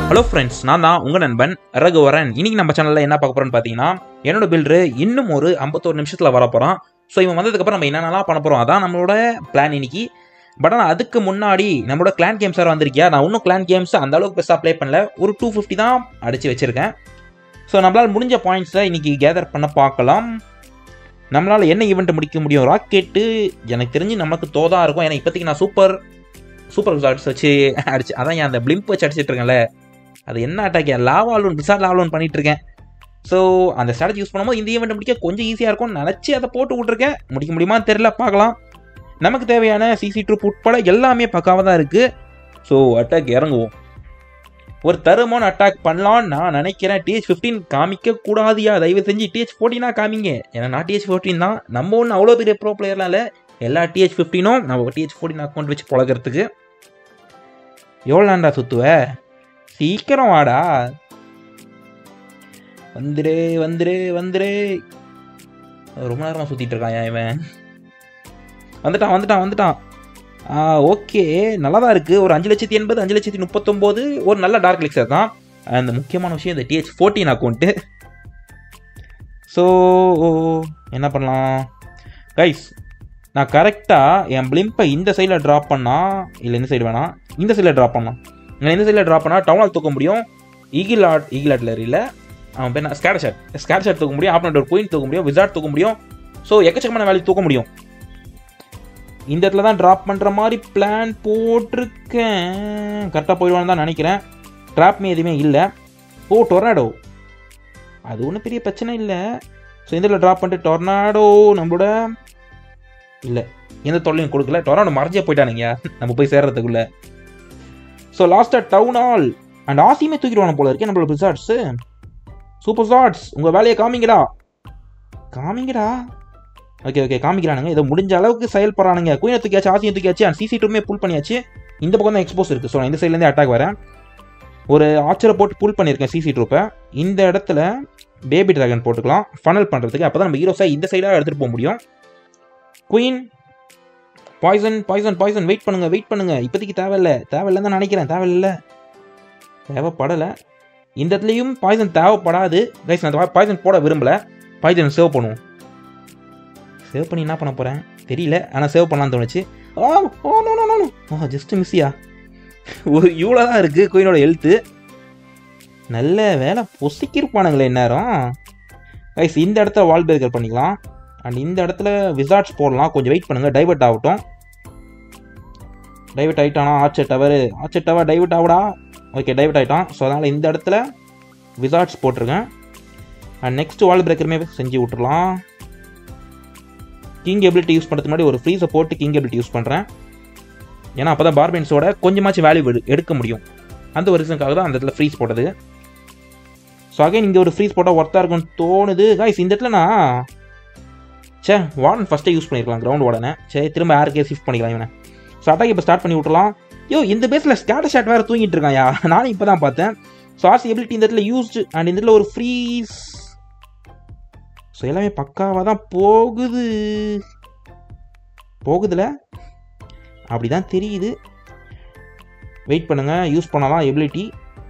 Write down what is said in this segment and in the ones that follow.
Hello friends நான் தான் உங்கள் நண்பன் ரகுவரன் இன்னைக்கு நம்ம சேனலில் என்ன பார்க்க போகிறோம்னு பார்த்தீங்கன்னா என்னோட பில்டரு இன்னும் ஒரு ஐம்பத்தோரு நிமிஷத்தில் வர போகிறான் ஸோ இவன் வந்ததுக்கப்புறம் நம்ம என்னென்னலாம் பண்ண போகிறோம் அதான் நம்மளோட பிளான் இன்னைக்கு பட் ஆனால் அதுக்கு முன்னாடி நம்மளோட கிளான் கேம்ஸ் வேறு வந்திருக்கியா நான் இன்னும் கிளான் கேம்ஸ் அந்த அளவுக்கு பெருசாக ப்ளே பண்ணல ஒரு டூ ஃபிஃப்டி தான் அடித்து வச்சுருக்கேன் ஸோ நம்மளால் முடிஞ்ச பாயிண்ட்ஸை இன்னைக்கு கேதர் பண்ண பார்க்கலாம் நம்மளால் என்ன ஈவெண்ட் முடிக்க முடியும் ராக்கெட்டு எனக்கு தெரிஞ்சு நமக்கு தோதா இருக்கும் ஏன்னா இப்போதைக்கு நான் சூப்பர் சூப்பர் ரிசார்ட்ஸ் வச்சு அடிச்சு அதான் ஏன் அந்த பிளிம்ப் வச்சு அடிச்சிட்டு இருக்கேன்ல அது என்ன அட்டாக் லாவா லோன் பிசார் லாவா லோன் பண்ணிட்டு இருக்கேன் ஸோ அந்த ஸ்ட்ராட்டஜி யூஸ் பண்ணும்போது இந்த ஈவெண்ட் முடிக்க கொஞ்சம் ஈஸியாக இருக்கும்னு நினச்சி அதை போட்டு விட்ருக்கேன் முடிக்க முடியுமான்னு தெரில பார்க்கலாம் நமக்கு தேவையான சிசி ட்ரூப் உட்பட எல்லாமே பக்காவாக தான் இருக்குது ஸோ அட்டாக் இறங்குவோம் ஒரு தருமான அட்டாக் பண்ணலான்னு நான் நினைக்கிறேன் டிஹெச் ஃபிஃப்டீன் காமிக்க கூடாதியா தயவு செஞ்சு டிஹெச் ஃபோர்டீனாக காமிங்க ஏன்னா நான் டிஹெச் ஃபோர்டீன் தான் நம்ம ஒன்று அவ்வளோ பெரிய ப்ரோ பிளேயர்லாம் இல்லை எல்லா டிஹெச் ஃபிஃப்டீனும் நம்ம டிஹெச் ஃபோர்டீன் அக்கௌண்ட் வச்சு பழகிறதுக்கு எவ்வளோண்டா சுத்துவ சீக்கிரம் வாடா வந்துரு வந்துரு வந்துரு ரொம்ப நேரமாக சுற்றிட்டு இருக்கான் ஏன் இவன் வந்துட்டான் வந்துட்டான் வந்துட்டான் ஆ ஓகே நல்லா தான் இருக்குது ஒரு அஞ்சு லட்சத்தி எண்பது அஞ்சு லட்சத்தி முப்பத்தொம்போது ஒரு நல்ல டார்க் லெக்ஸர் தான் அந்த முக்கியமான விஷயம் இந்த டிஹெச் ஃபோர்டீன் அக்கௌண்ட்டு ஸோ என்ன பண்ணலாம் கைஸ் நான் கரெக்டாக என் பிளிம்பை இந்த சைடில் ட்ராப் பண்ணால் இல்லை இந்த சைடு வேணாம் இந்த சைடில் ட்ராப் பண்ணலாம் நான் இந்த சைடில் ட்ராப் பண்ணால் டவுனால் தூக்க முடியும் ஈகிள் ஆட் ஈகிள் ஆட்லரியில் அவன் பேர் ஸ்கேட் ஷாட் ஸ்கேட் ஷாட் தூக்க முடியும் ஆப்னட் ஒரு குயின் தூக்க முடியும் விசார்ட் தூக்க முடியும் ஸோ எக்கச்சக்கமான வேல்யூ தூக்க முடியும் இந்த இடத்துல தான் ட்ராப் பண்ணுற மாதிரி பிளான் போட்டிருக்கேன் கரெக்டாக போயிடுவான்னு தான் நினைக்கிறேன் ட்ராப்மே எதுவுமே இல்லை ஓ டொர்னாடோ அது ஒன்றும் பெரிய பிரச்சனை இல்லை ஸோ இந்த இடத்துல ட்ராப் பண்ணிட்டு டொர்னாடோ நம்மளோட இல்லை எந்த தொல்லையும் கொடுக்கல டொர்னாடோ மறைஞ்சே போயிட்டானுங்க நம்ம போய் சேர்றதுக்குள்ள ஸோ லாஸ்ட்டாக டவுன் ஆல் அண்ட் ஆசியுமே தூக்கிடுவான போல இருக்கேன் நம்மளோட பிசார்ட்ஸு சூப்பர் ஷாட்ஸ் உங்கள் வேலையை காமிங்கடா காமிங்கடா ஓகே ஓகே காமிக்கிறானுங்க இதை முடிஞ்ச அளவுக்கு செயல்படுறானுங்க குயினை தூக்கியாச்சு ஆசியம் தூக்கியாச்சு அண்ட் சிசி டூமே புல் பண்ணியாச்சு இந்த பக்கம் தான் எக்ஸ்போஸ் இருக்குது ஸோ நான் இந்த சைட்லேருந்தே அட்டாக் வரேன் ஒரு ஆச்சரை போட்டு புல் பண்ணியிருக்கேன் சிசி ட்ரூப்பை இந்த இடத்துல பேபி ட்ராகன் போட்டுக்கலாம் ஃபனல் பண்ணுறதுக்கு அப்போ தான் நம்ம ஹீரோஸாக இந்த சைடாக எடுத்துகிட்டு போக முடியும் queen poison poison poison wait பண்ணுங்க வெயிட் பண்ணுங்க இப்போதைக்கு தேவையில்லை தேவையில்லைன்னு தான் நினைக்கிறேன் தேவையில்லை தேவைப்படலை இந்த இடத்துலையும் பாய்சன் தேவைப்படாது கைஸ் நான் பாய்சன் போட விரும்பல பாய்சன் சேவ் பண்ணுவோம் சேவ் பண்ணி என்ன பண்ண போகிறேன் தெரியல ஆனால் சேவ் பண்ணலான்னு தோணுச்சு oh oh no no no oh just மிஸ்ஸியா ஒரு இவ்வளோ தான் இருக்குது குயினோட ஹெல்த்து நல்ல வேலை பொசிக்கிருப்பானுங்களே நேரம் கைஸ் இந்த இடத்துல வால் பிரேக்கர் பண்ணிக்கலாம் அண்ட் இந்த இடத்துல விசார்ட்ஸ் போடலாம் கொஞ்சம் வெயிட் பண்ணுங்கள் டைவர்ட் ஆகட்டும் டைவர்ட் ஆகிட்டானா archer tower archer tower divert ஆகுடா ஓகே டைவர்ட் ஆகிட்டான் ஸோ அதனால் இந்த இடத்துல விசார்ட்ஸ் போட்டிருக்கேன் அண்ட் நெக்ஸ்ட் வால் பிரேக்கருமே செஞ்சு விட்டுறலாம் கிங் எபிலிட்டி யூஸ் பண்ணுறதுக்கு முன்னாடி ஒரு ஃப்ரீஸை போட்டு கிங் எபிலிட்டி யூஸ் பண்ணுறேன் ஏன்னா அப்போ தான் பார்பென்ஸோட கொஞ்சமாச்சும் வேல்யூ எடுக்க முடியும் அந்த ஒரு ரீசனுக்காக தான் அந்த இடத்துல ஃப்ரீஸ் போட்டது ஸோ அகைன் இங்கே ஒரு ஃப்ரீஸ் போட்டால் ஒர்த்தாக இருக்கும்னு தோணுது கைஸ் இந்த இடத்துல நான் சே வார்டன் ஃபஸ்ட்டே யூஸ் பண்ணியிருக்கலாம் கிரவுண்ட் வார்டனை சரி திரும்ப யாருக்கே ஷிஃப்ட் பண்ணிக்கலாம் இவனை ஸோ அட்டாக் இப்போ ஸ்டார்ட் பண்ணி விட்டுலாம் யோ இந்த பேஸில் ஸ்கேட்டர் ஷாட் வேறு தூங்கிட்டு இருக்கான் யா நானும் இப்போ தான் பார்த்தேன் ஸோ ஆர்சி எபிலிட்டி இந்த இடத்துல யூஸ்டு அண்ட் இந்த இடத்துல ஒரு ஃப்ரீஸ் ஸோ எல்லாமே பக்காவாக தான் போகுது போகுதுல அப்படி தான் தெரியுது வெயிட் பண்ணுங்கள் யூஸ் பண்ணலாம் எபிலிட்டி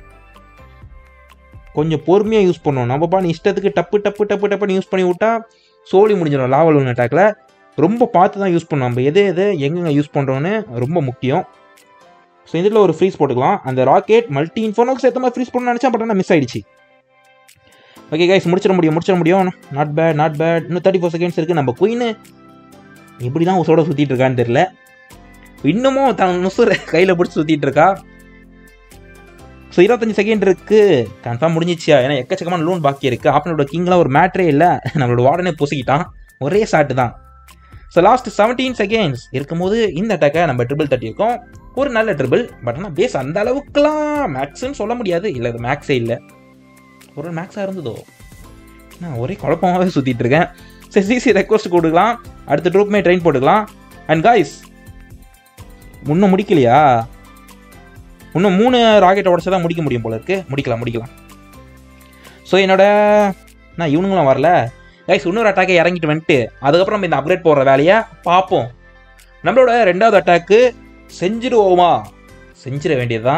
கொஞ்சம் பொறுமையாக யூஸ் பண்ணணும் நம்ம பாட்டு இஷ்டத்துக்கு டப்பு டப்பு டப்பு டப்புன்னு யூஸ் பண்ணி விட்டா சோழி முடிஞ்சிடும் லாவல் ஒன்று அட்டாக்ல ரொம்ப பார்த்து தான் யூஸ் பண்ணணும் நம்ம எது எது எங்கெங்கே யூஸ் பண்ணுறோன்னு ரொம்ப முக்கியம் ஸோ இதில் ஒரு ஃப்ரீஸ் போட்டுக்கலாம் அந்த ராக்கெட் மல்டி இன்ஃபோனோக்கு சேர்த்த மாதிரி ஃப்ரீஸ் பண்ணணும்னு நினச்சா பட் ஆனால் மிஸ் ஆயிடுச்சு ஓகே கைஸ் முடிச்சிட முடியும் முடிச்சிட முடியும் நாட் பேட் நாட் பேட் இன்னும் தேர்ட்டி ஃபோர் செகண்ட்ஸ் இருக்குது நம்ம குயின் எப்படி தான் உசோட சுற்றிட்டு இருக்கான்னு தெரில இன்னமும் தன் நுசுர கையில் பிடிச்சி சுற்றிட்டு இருக்கா ஸோ இருபத்தஞ்சு செகண்ட் இருக்குது கன்ஃபார்ம் முடிஞ்சிச்சியா ஏன்னா எக்கச்சக்கமான லோன் பாக்கி இருக்குது ஆப்னோட கிங்லாம் ஒரு மேட்ரே இல்லை நம்மளோட வார்டனே பொசிக்கிட்டான் ஒரே ஷாட்டு தான் ஸோ லாஸ்ட் செவன்டீன் செகண்ட்ஸ் இருக்கும்போது இந்த அட்டாக்கை நம்ம ட்ரிபிள் தட்டியிருக்கோம் ஒரு நல்ல ட்ரிபிள் பட் ஆனால் பேஸ் அந்த அளவுக்குலாம் மேக்ஸ்ன்னு சொல்ல முடியாது இல்லை இது மேக்ஸே இல்லை ஒரு மேக்ஸாக இருந்ததோ நான் ஒரே குழப்பமாகவே சுற்றிட்டு இருக்கேன் சரி சிசி ரெக்வஸ்ட் கொடுக்கலாம் அடுத்த ட்ரூப்மே ட்ரெயின் போட்டுக்கலாம் அண்ட் காய்ஸ் இன்னும் முடிக்கலையா இன்னும் மூணு ராக்கெட்டை உடச்சா தான் முடிக்க முடியும் போல இருக்கு முடிக்கலாம் முடிக்கலாம் ஸோ என்னோட நான் இவனுங்களும் வரல கைஸ் இன்னொரு அட்டாக்கை இறங்கிட்டு வந்துட்டு அதுக்கப்புறம் நம்ம இந்த அப்கிரேட் போடுற வேலையை பார்ப்போம் நம்மளோட ரெண்டாவது அட்டாக்கு செஞ்சிருவோமா செஞ்சிட வேண்டியது தான்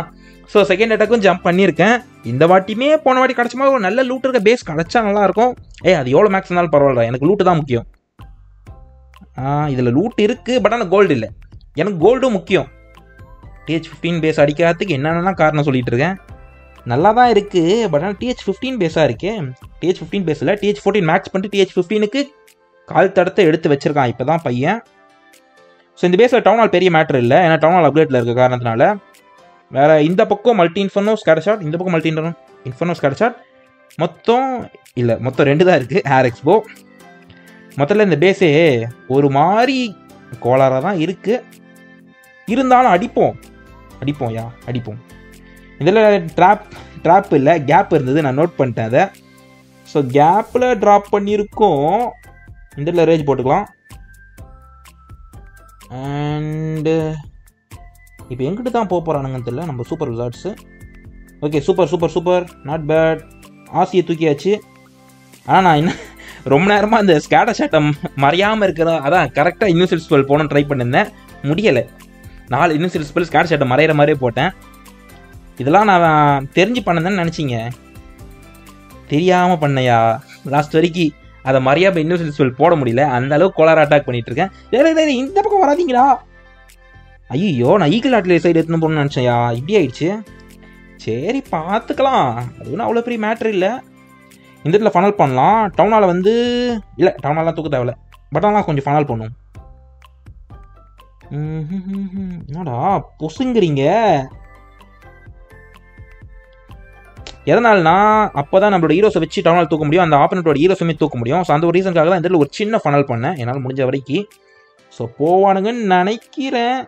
ஸோ செகண்ட் அட்டாக்கும் ஜம்ப் பண்ணியிருக்கேன் இந்த வாட்டியுமே போன வாட்டி கிடச்ச மாதிரி ஒரு நல்ல லூட் இருக்க பேஸ் கிடச்சா நல்லா இருக்கும் ஏ அது எவ்வளோ மேக்ஸ் இருந்தாலும் பரவாயில்ல எனக்கு லூட்டு தான் முக்கியம் இதில் லூட் இருக்குது பட் ஆனால் கோல்டு இல்லை எனக்கு கோல்டும் முக்கியம் டிஹெச் ஃபிஃப்டீன் பேஸ் அடிக்காததுக்கு என்னென்ன காரணம் சொல்லிட்டு இருக்கேன் நல்லா தான் இருக்குது பட் ஆனால் டிஹெச் ஃபிஃப்டீன் பேஸாக இருக்கே டிஹெச் ஃபிஃப்டீன் பேஸில் டிஹெச் ஃபோர்டீன் மேக்ஸ் பண்ணிட்டு டிஹெச் ஃபிஃப்டீனுக்கு கால் தடத்தை எடுத்து வச்சிருக்கான் இப்போ தான் பையன் ஸோ இந்த பேஸில் டவுன் ஹால் பெரிய மேட்ரு இல்லை ஏன்னா டவுன் ஹால் அப்டேட்டில் இருக்க காரணத்தினால வேற இந்த பக்கம் மல்டி இன்ஃபர்னோ ஸ்கேட் ஷாட் இந்த பக்கம் multi inferno inferno scattershot மொத்தம் இல்லை மொத்தம் ரெண்டு தான் இருக்குது ஏர் எக்ஸ்போ மொத்தத்தில் இந்த பேஸே ஒரு மாதிரி கோளாறாக தான் இருக்குது இருந்தாலும் அடிப்போம் அடிப்போம் யா அடிப்போம் இதில் ட்ராப் ட்ராப் இல்லை கேப் இருந்தது நான் நோட் பண்ணிட்டேன் அதை ஸோ கேப்பில் ட்ராப் பண்ணியிருக்கோம் இந்த இடத்துல ரேஜ் போட்டுக்கலாம் அண்டு இப்போ எங்கிட்ட தான் போக போகிறானுங்கன்னு தெரியல நம்ம சூப்பர் விசார்ட்ஸு okay super super super not bad ஆசியை தூக்கியாச்சு ஆனால் நான் என்ன ரொம்ப நேரமாக அந்த ஸ்கேட்டர் ஷாட்டை மறையாமல் இருக்கிற அதான் கரெக்டாக இன்னுசில் ஸ்பெல் போகணும்னு ட்ரை பண்ணியிருந்தேன் முடியலை நாலு இன்னுசில் ஸ்பெல் ஸ்கேட்டர் ஷாட்டை மறையிற மாதிரியே போட்டேன் இதெல்லாம் நான் தெரிஞ்சு பண்ணதுன்னு நினச்சிங்க தெரியாமல் பண்ணையா லாஸ்ட் வரைக்கும் அதை மறையாம இன்னுசில் ஸ்பெல் போட முடியல அந்த அளவுக்கு கோளாறு அட்டாக் பண்ணிட்டு இருக்கேன் டேய், டேய், டேய், இந்த பக்கம் வராதீங்களா ஐயோ நான் ஈக்கிள் ஆட்டில் சைடு எடுத்துன்னு போகணும்னு நினச்சேன்யா இப்படி ஆயிடுச்சு சரி பார்த்துக்கலாம் அது ஒன்றும் அவ்வளோ பெரிய மேட்ரு இல்லை இந்த இடத்துல ஃபனல் பண்ணலாம் டவுனால் வந்து இல்லை டவுனாலாம் தூக்க தேவையில்ல பட் ஆனால் கொஞ்சம் ஃபனல் பண்ணும் ம்ஹும்ஹும்ஹும். என்னடா பொசுங்கிறீங்க எதனாலனா அப்போ தான் நம்மளோட ஹீரோஸை வச்சு டவுனால் தூக்க முடியும் அந்த ஆப்பனட்டோட ஹீரோஸுமே தூக்க முடியும் ஸோ அந்த ஒரு ரீசனுக்காக தான் இந்த இடத்துல ஒரு சின்ன ஃபனல் பண்ணேன் என்னால் முடிஞ்ச வரைக்கும் ஸோ போவானுங்கன்னு நினைக்கிறேன்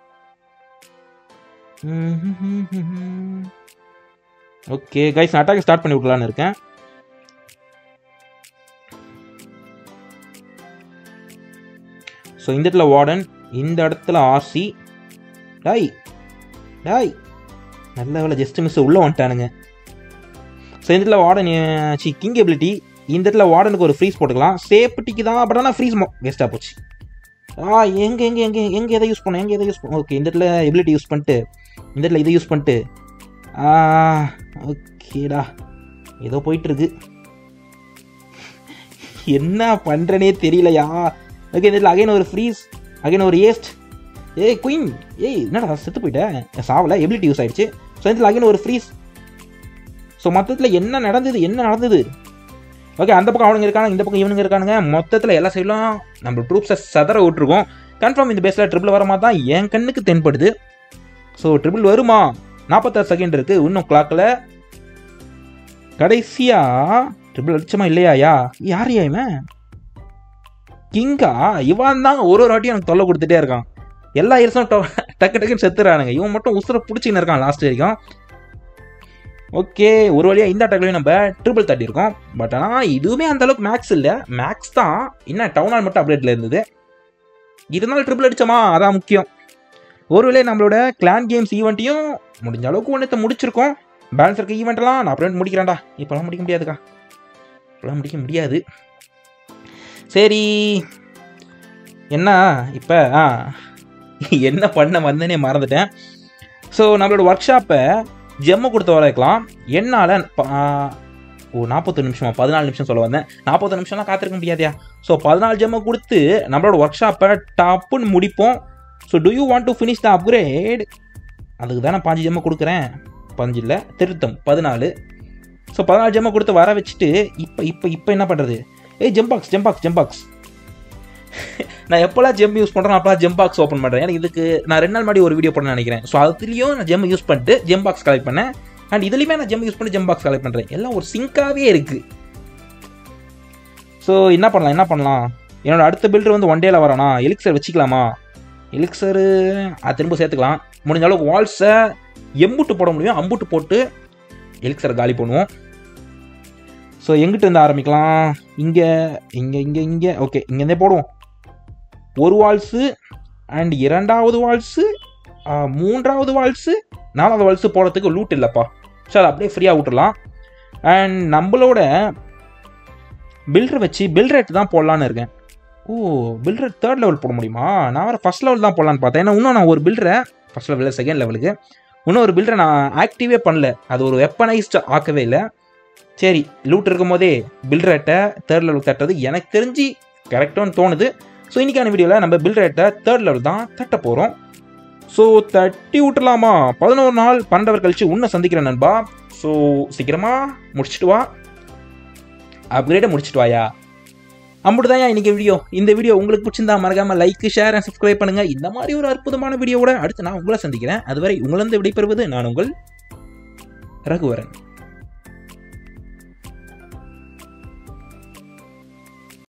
ஓகே கைஸ் நான் அட்டாக் ஸ்டார்ட் பண்ணி விடலான்னு இருக்கேன் ஸோ இந்த இடத்துல வார்டன் இந்த இடத்துல ஆர்சி டாய் டாய் நல்ல வேலை ஜஸ்ட் மிஸ் உள்ளே வந்துட்டானுங்க ஸோ இந்த இடத்துல வார்டன் சி கிங் எபிலிட்டி இந்த இடத்துல வார்டனுக்கு ஒரு ஃப்ரீஸ் போட்டுக்கலாம் சேஃப்டிக்கு தான் பட் ஆனால் ஃப்ரீஸ் வேஸ்ட்டாக போச்சு ஆ எங்கே எங்கே எங்கே எங்கே எதை யூஸ் பண்ண எங்கே எதை யூஸ் பண்ண ஓகே இந்த இடத்துல எபிலிட்டி யூஸ் பண்ணிட்டு இந்த இடத்துல இதை யூஸ் பண்ணிட்டு ஆ ஓகேடா ஏதோ போயிட்டு இருக்கு என்ன பண்ணுறனே தெரியலையா ஓகே இந்த இடத்துல அகைன் ஒரு ஃப்ரீஸ் அகைன் ஒரு ஏஸ்ட் ஏய் குயின் ஏய் என்னடா செத்து போயிட்டேன் சாவல எபிலிட்டி யூஸ் ஆயிடுச்சு ஸோ இதில் அகைன் ஒரு ஃப்ரீஸ் ஸோ மொத்தத்தில் என்ன நடந்தது என்ன நடந்தது ஓகே அந்த பக்கம் அவனுங்க இருக்காங்க இந்த பக்கம் இவனுங்க இருக்கானுங்க மொத்தத்தில் எல்லா சைட்லும் நம்ம ட்ரூப்ஸை சதற விட்டுருக்கோம் கன்ஃபார்ம் இந்த பேஸில் ட்ரிபிள் வர மாதிரி தான் என் கண்ணுக்கு தென்படுது ஸோ ட்ரிபிள் வருமா நாற்பத்தாறு செகண்ட் இருக்கு இன்னும் கிளாக்கில் கடைசியா ட்ரிபிள் அடிச்சமா இல்லையாயா யாரையா இவன் கிங்கா இவன் தாங்க ஒரு ஒரு வாட்டியும் எனக்கு தொல்லை கொடுத்துட்டே இருக்கான் எல்லா இயர்ஸும் டக்கு டக்குன்னு செத்துறானுங்க இவன் மட்டும் உசுரை பிடிச்சின்னு இருக்கான் லாஸ்ட் வரைக்கும் ஓகே ஒரு வழியாக இந்த அட்டாக்லையும் நம்ம ட்ரிபிள் தட்டியிருக்கோம் பட் ஆனால் இதுவுமே அந்த அளவுக்கு மேக்ஸ் இல்லை மேக்ஸ் தான் இன்னும் டவுனால் மட்டும் அப்டேட்டில் இருந்தது இருந்தாலும் ட்ரிபிள் அடிச்சோமா அதான் முக்கியம் ஒருவேளை நம்மளோட கிளான் கேம்ஸ் ஈவெண்ட்டையும் முடிஞ்ச அளவுக்கு ஒன்றத்தை முடிச்சிருக்கோம் பேலன்ஸ் இருக்க ஈவெண்ட்லாம் நான் அப்புறம் முடிக்கிறேன்டா இப்போலாம் முடிக்க முடியாதுக்கா இப்போலாம் முடிக்க முடியாது சரி என்ன இப்போ ஆ என்ன பண்ண வந்தேனே மறந்துட்டேன் ஸோ நம்மளோட ஒர்க் ஷாப்பை ஜெம்மை கொடுத்து வர வைக்கலாம் என்னால் ஓ நாற்பத்தொரு நிமிஷமா பதினாலு நிமிஷம் சொல்ல வந்தேன் நாற்பத்தொரு நிமிஷம்லாம் காத்திருக்க முடியாதியா ஸோ பதினாலு ஜெம்மை கொடுத்து நம்மளோட ஒர்க் ஷாப்பை டப்புன்னு முடிப்போம் so do you want to finish the upgrade அதுக்கு தான் நான் பாஞ்சு ஜெம்மை கொடுக்குறேன் பஞ்சு இல்லை திருத்தம் பதினாலு ஸோ பதினாலு ஜெம்மை கொடுத்து வர வச்சுட்டு இப்போ இப்போ இப்போ என்ன பண்ணுறது ஏய் ஜெம்பாக்ஸ் ஜெம்பாக்ஸ் ஜெம்பாக்ஸ் நான் எப்போல்லாம் ஜெம் யூஸ் பண்ணுறேன் அப்போலாம் ஜெம் பாக்ஸ் ஓப்பன் பண்ணுறேன் எனக்கு இதுக்கு நான் ரெண்டு நாள் முன்னாடி ஒரு வீடியோ பண்ண நினைக்கிறேன் ஸோ அதுலேயும் நான் ஜெம் யூஸ் பண்ணிட்டு ஜெம் பாக்ஸ் கலெக்ட் பண்ணேன் அண்ட் இதுலேயுமே நான் ஜெம் யூஸ் பண்ணி ஜெம் பாக்ஸ் கலெக்ட் பண்ணுறேன் எல்லாம் ஒரு சிங்காகவே இருக்குது ஸோ என்ன பண்ணலாம் என்ன பண்ணலாம் என்னோட அடுத்த பில்டர் வந்து ஒன் டேல வரானா எலிக்சர் வச்சுக்கலாமா எலிக்சரு அது திரும்ப சேர்த்துக்கலாம் முடிஞ்ச அளவுக்கு வால்ஸை எம்புட்டு போட முடியும் அம்புட்டு போட்டு எலிக்சரை காலி பண்ணுவோம் ஸோ எங்கிட்ட இருந்து ஆரம்பிக்கலாம் இங்கே இங்கே இங்கே இங்கே ஓகே இங்கேருந்தே போடுவோம் ஒரு வால்ஸு அண்ட் இரண்டாவது வால்ஸு மூன்றாவது வால்ஸு நாலாவது வால்ஸு போடுறதுக்கு லூட் இல்லைப்பா ஸோ அதை அப்படியே ஃப்ரீயாக விட்டுறலாம் அண்ட் நம்மளோட பில்டர் வச்சு பில் ரேட் தான் போடலான்னு இருக்கேன் ஓ பில் ரேட் தேர்ட் லெவல் போட முடியுமா நான் வேறு ஃபஸ்ட் லெவல் தான் போடலான்னு பார்த்தேன் ஏன்னா இன்னும் நான் ஒரு பில்டரை ஃபஸ்ட் லெவலில் செகண்ட் லெவலுக்கு இன்னும் ஒரு பில்டரை நான் ஆக்டிவே பண்ணல அது ஒரு வெப்பனைஸ்டு ஆக்கவே இல்லை சரி லூட் இருக்கும் போதே பில்ட் ரேட்டை தேர்ட் லெவல் தட்டுறது எனக்கு தெரிஞ்சு கரெக்டானு தோணுது ஸோ இன்னைக்கான வீடியோவில் நம்ம பில்ட் ரேட்டை தேர்ட் லெவல் தான் தட்ட போகிறோம் ஸோ தட்டி விட்டுலாமா பதினோரு நாள் பன்னெண்டு கழிச்சு உன்னை சந்திக்கிறேன் நண்பா ஸோ சீக்கிரமாக முடிச்சிட்டு வா அப்கிரேடை முடிச்சிட்டு வாயா அம்புட்டுதான் இன்னைக்கு வீடியோ இந்த வீடியோ உங்களுக்கு பிடிச்சிருந்தா மறக்காம லைக் ஷேர் அண்ட் சப்ஸ்கிரைப் பண்ணுங்க இந்த மாதிரி ஒரு அற்புதமான வீடியோவோட அடுத்து நான் உங்களை சந்திக்கிறேன் அதுவரை உங்களிருந்து விடைபெறுவது நான் உங்கள் ரகுவரன்